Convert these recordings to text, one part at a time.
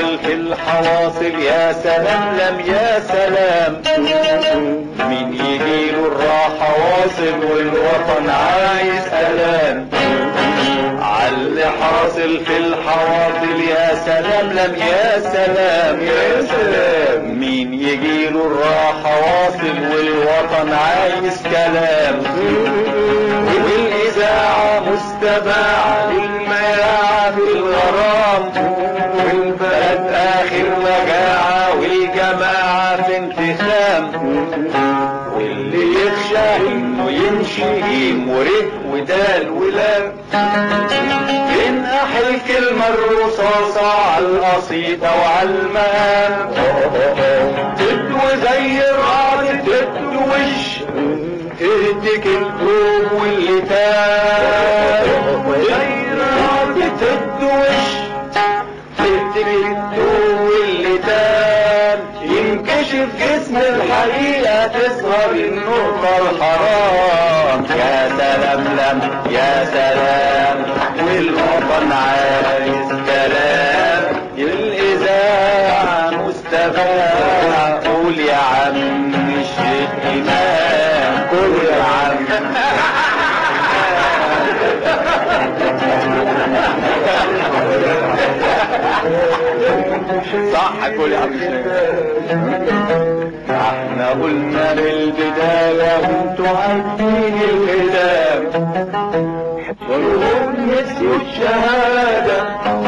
حاصل في الحواصل يا سلام لم يا سلام مين يجيله الراحة واصل والوطن عايز ألام عاللي حاصل في الحواصل يا سلام لم يا سلام يا سلام مين يجيله الراحة واصل والوطن عايز كلام والإذاعة مستباعة للمياعة في الغرام والبلد آخر مجاعة والجماعة في انتخام واللي يخشى انه يمشي جيم وره ودال ولام ينقح الكلمة الرصاصة على القصيدة وعلى المقام تدوي زي الرعد تدوش تهدك الكوب واللي تاب زي الرعد تدوش تهدك الكوب واللي تاب ينكشف جسم الحقيقة تظهر النقطة الحرام يا سلام لم يا سلام والوطن عايز كلام الإذاعة مستفاع قول يا عم الشيخ إمام قول يا عم صح قول يا عم الشيخ احنا قلنا من البداية وانتوا عارفين الختام والهم نسيوا الشهادة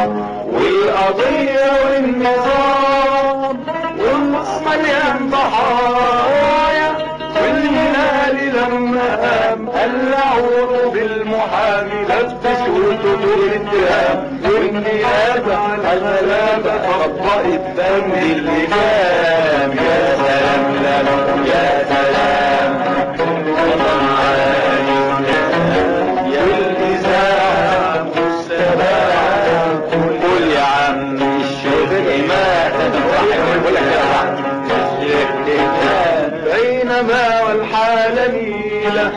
والقضية والنظام والنص مليان ضحايا والهلال لما قام قلعوا بالمحامي لبسوا تدور الاتهام والنيابة على الغلابة طبقت دم اللجام يا سلام لم يا سلام وطن عايز يا الإذاعة مستباعة قول يا عم الشيخ إمام بقول لك يا الشيخ إمام بينما والحالة نيلة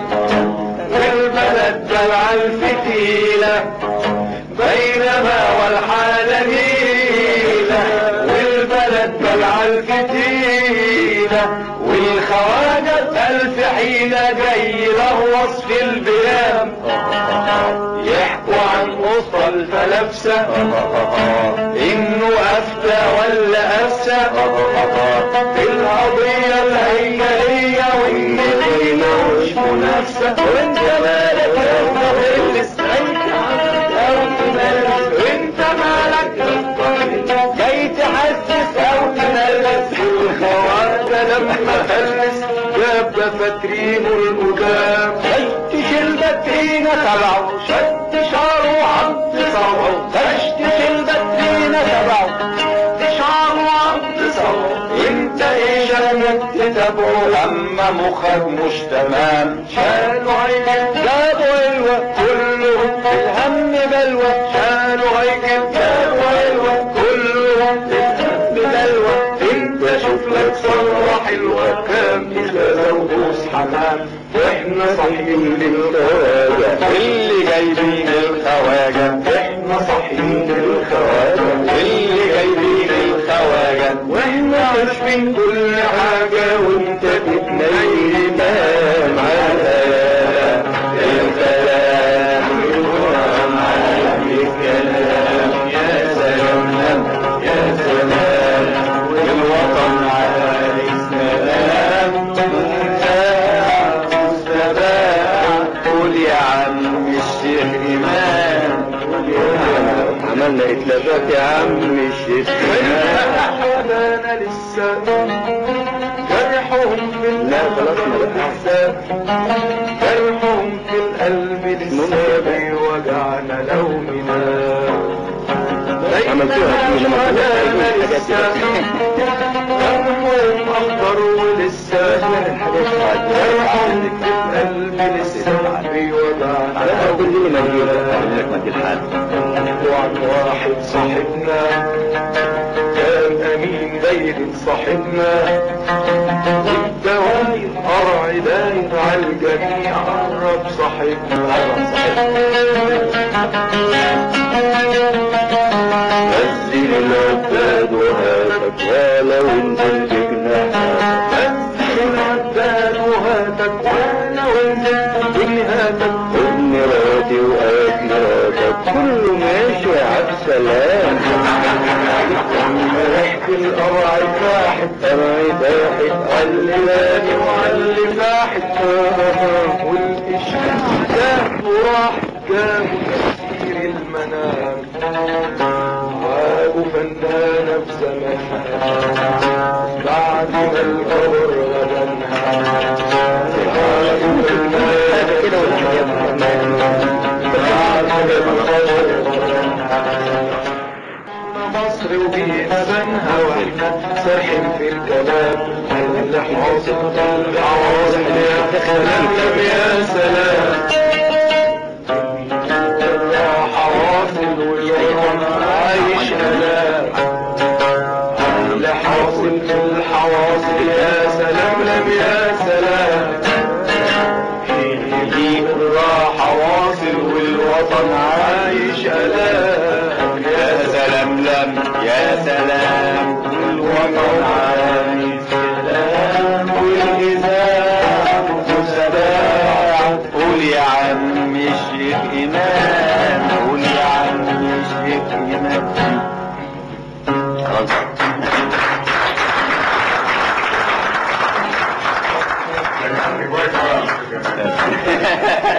والبلد دلع الفتيلة بينما والحالة نيلة والبلد دلع الفتيلة والخواجة ألف حيلة جاي لغوص في البيام يحكوا عن قصة الفلافسة انه افتى ولا افسى في القضية الهيكلية وان مش منافسة وانت مالك يا مهندس او تمارس وانت مالك جاي تحسس او تمارس الخواجة لما فلس جاب فترين القدام فتش البترينة تبعه شد شعره عض صوعه فتش البترينة تبعه شعره عض صوعه انت ايه شانك تتابعه اما مخك مش تمام شالوا عينك جابوا علوة كلهم في الهم بلوى شالوا عينك جابوا علوة كلهم في الهم بلوى انت شوف لك صرة حلوة كام ازازة وبوس حمام واحنا صاحيين للخواجة اللي جايبين الخواجة احنا صاحيين للخواجة اللي جايبين الخواجة واحنا عارفين كل حاجة وانت بتنيم على الكلام الكلام على الكلام يا سلام يا سلام الوطن على السلام مستباع قول يا عم الشيخ إمام عملنا اتلافات يا عم الشيخ أنا لسه جرحهم في لا، خلاص ما بقى. لسه جرحهم في القلب لسه بيوجعنا لومنا عملتوها كتير لما كنت أنا عايز حاجات لسه كده. جرحهم أخضر ولسه جرحهم في القلب لسه بيوجعنا لا كل دي مدينة لومنا لك مدينة الحال وعن واحد صاحبنا كان امين داير صاحبنا والدواير قرع داير على الجميع قرب صاحبنا نزل العباد لو نزلت جناحك نزل العداد وهاتك وانا وانت اللي هاتك خد مراتي وقات مراتك كله ماشي عالسلام ريحة القرع فاحت قرعي باحت علماني وعلي فاحت والإشكال جاب وراح جاب تفسير المنام وابو فنانة بزمانها بعد ما القبر غدنها وابو فنانة كده والحياة بعد ما القبر غدنها مصر وبيها بنها واحنا سارحين في الكلام اللي حاصل العواصم يا سلام يا سلام الراحة واصل والوطن عايش ألام اللي حاصل في الحواصل يا سلام لم يا سلام في الراحة واصل والوطن عايش ألام يا سلام لم يا سلام والوطن عايش سلام والإذاعة والسباع قول يا عم الشيخ إمام قول يا عم الشيخ إمام خلاص